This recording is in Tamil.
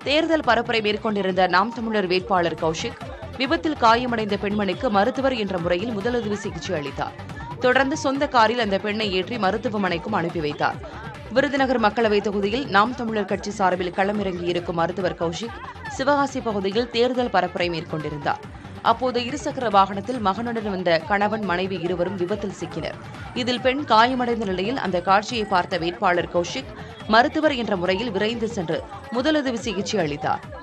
தேர்தல் பரப்புரை மேற்கொண்டிருந்த நாம் தமிழர் வேட்பாளர் கௌஷிக் விபத்தில் காயமடைந்த பெண்மணிக்கு மருத்துவர் என்ற முறையில் முதலுதவி சிகிச்சை அளித்தார் தொடர்ந்து சொந்த காரில் அந்த பெண்ணை ஏற்றி மருத்துவமனைக்கும் அனுப்பி வைத்தார் விருதுநகர் மக்களவைத் தொகுதியில் நாம் தமிழர் கட்சி சார்பில் களமிறங்கியிருக்கும் மருத்துவர் கௌஷிக் சிவகாசி பகுதியில் தேர்தல் பரப்புரை மேற்கொண்டிருந்தார் அப்போது இருசக்கர வாகனத்தில் மகனுடன் வந்த கணவன் மனைவி இருவரும் விபத்தில் சிக்கினர் இதில் பெண் காயமடைந்த நிலையில் அந்த காட்சியை பார்த்த வேட்பாளர் கௌஷிக் மருத்துவர் என்ற முறையில் விரைந்து சென்று முதலுதவி சிகிச்சை அளித்தார்